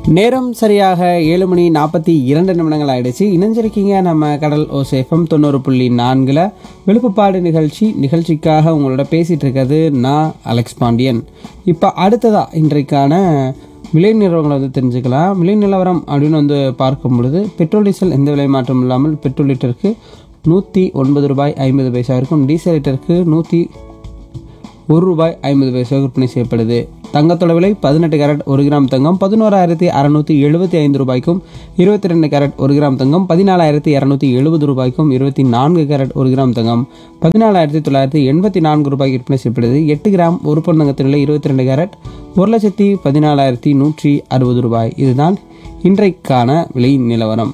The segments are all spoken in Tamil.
நேரம் சரியாக ஏழு மணி நாற்பத்தி இரண்டு நிமிடங்கள் ஆயிடுச்சு இணைஞ்சிருக்கீங்க நம்ம கடல் ஓசேஃபம் தொண்ணூறு புள்ளி நான்கில் விழுப்புப்பாடு நிகழ்ச்சி நிகழ்ச்சிக்காக உங்களோட பேசிகிட்டு இருக்கிறது நான் அலெக்ஸ் பாண்டியன் இப்போ அடுத்ததா இன்றைக்கான விலை நிலவரங்களை வந்து தெரிஞ்சுக்கலாம் விலை நிலவரம் அப்படின்னு வந்து பார்க்கும் பொழுது பெட்ரோல் டீசல் எந்த விலை மாற்றம் இல்லாமல் பெட்ரோல் லிட்டருக்கு நூற்றி ஒன்பது ரூபாய் ஐம்பது பைசா இருக்கும் டீசல் லிட்டருக்கு நூற்றி ஒரு ரூபாய் ஐம்பது பைசா விற்பனை செய்யப்படுது தங்கத்தோட விலை பதினெட்டு கேரட் ஒரு கிராம் தங்கம் பதினோராயிரத்தி அறநூற்றி எழுபத்தி ஐந்து ரூபாய்க்கும் இருபத்தி ரெண்டு கேரட் ஒரு கிராம் தங்கம் பதினாலாயிரத்தி இரநூத்தி எழுபது ரூபாய்க்கும் இருபத்தி நான்கு கேரட் ஒரு கிராம் தங்கம் பதினாலாயிரத்தி தொள்ளாயிரத்தி எண்பத்தி நான்கு ரூபாய்க்கு விற்பனை செய்யப்படுது எட்டு கிராம் ஒரு பொன் தங்கத்தின் விலை இருபத்தி ரெண்டு கேரட் ஒரு லட்சத்தி பதினாலாயிரத்தி நூற்றி அறுபது ரூபாய் இதுதான் இன்றைக்கான விலை நிலவரம்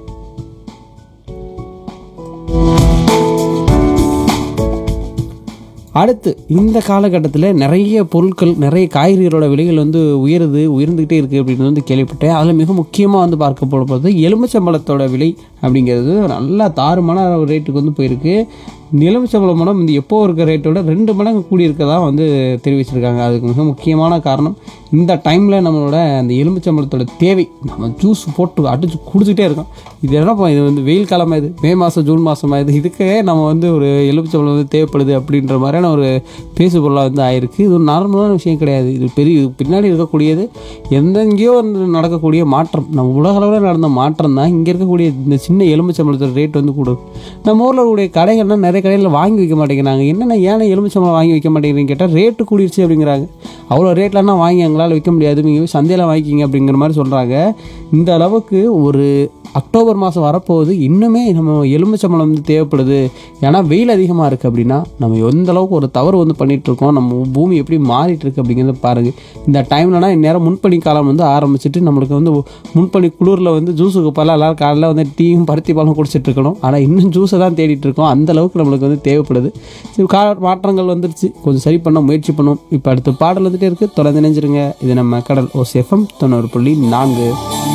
அடுத்து இந்த காலகட்டத்தில் நிறைய பொருட்கள் நிறைய காய்கறிகளோட விலைகள் வந்து உயருது உயர்ந்துக்கிட்டே இருக்குது அப்படின்னு வந்து கேள்விப்பட்டேன் அதில் மிக முக்கியமாக வந்து பார்க்க போகிறது எலுமிச்சம்பழத்தோட விலை அப்படிங்கிறது நல்லா தாறுமான ஒரு ரேட்டுக்கு வந்து போயிருக்கு எலுமிச்சம்பழம் மனம் இந்த எப்போ இருக்க ரேட்டோட ரெண்டு மடங்கு கூடி இருக்கதா வந்து தெரிவிச்சிருக்காங்க அதுக்கு மிக முக்கியமான காரணம் இந்த டைமில் நம்மளோட அந்த எலுமிச்சம்பழத்தோட தேவை நம்ம ஜூஸ் போட்டு அடிச்சு குடிச்சிட்டே இருக்கோம் இது என்னப்பா இது வந்து வெயில் காலமாக இது மே மாதம் ஜூன் மாதமாக இது இதுக்கே நம்ம வந்து ஒரு எலுமிச்சம்பழம் வந்து தேவைப்படுது அப்படின்ற மாதிரியான ஒரு பேசு பொருளாக வந்து ஆயிருக்கு இது ஒரு நார்மலான விஷயம் கிடையாது இது பெரிய இது பின்னாடி இருக்கக்கூடியது எந்தெங்கேயோ வந்து நடக்கக்கூடிய மாற்றம் நம்ம உலக அளவில் நடந்த மாற்றம் தான் இங்கே இருக்கக்கூடிய இந்த சின்ன எலுமிச்சம்பழத்தோட ரேட் வந்து கூடும் நம்ம ஊரில் உடைய கடைகள்லாம் நிறைய கடையில் வாங்கி வைக்க மாட்டேங்கிறாங்க என்னென்ன ஏன்னா எலுமிச்சம்பழம் வாங்கி வைக்க மாட்டேங்கிறீங்க கேட்டால் ரேட்டு கூடிருச்சு அப்படிங்கிறாங்க அவ்வளோ ரேட்லலாம் வாங்கி எங்களால் விற்க முடியாது நீங்கள் போய் சந்தையில் வாங்கிக்கிங்க அப்படிங்கிற மாதிரி சொல்கிறாங்க இந்த அளவுக்கு ஒரு அக்டோபர் மாதம் வரப்போகுது இன்னுமே நம்ம எலுமிச்சம்பழம் வந்து தேவைப்படுது ஏன்னா வெயில் அதிகமாக இருக்குது அப்படின்னா நம்ம எந்த அளவுக்கு ஒரு தவறு வந்து பண்ணிட்டு இருக்கோம் நம்ம பூமி எப்படி மாறிட்டு இருக்கு அப்படிங்கிறத பாருங்கள் இந்த டைம்லனா இந்நேரம் முன்பனி காலம் வந்து ஆரம்பிச்சிட்டு நம்மளுக்கு வந்து முன்பனி குளிரில் வந்து ஜூஸுக்கு பல எல்லாரும் காலையில் வந்து டீயும் பருத்தி பாலும் குடிச்சிட்டு இருக்கணும் ஆனால் இன்னும் ஜூஸை தான் தேடிட்டு இருக்கோம் அந்த அளவுக்கு நம்மளுக்கு வந்து தேவைப்படுது சரி கால மாற்றங்கள் வந்துருச்சு கொஞ்சம் சரி பண்ண முயற்சி பண்ணுவோம் இப்போ அடுத்த பாடல் வந்துட்டே இருக்குது தொடர்ந்து நினைஞ்சிருங்க இது நம்ம கடல் ஓ எஃப்எம் தொண்ணூறு புள்ளி நான்கு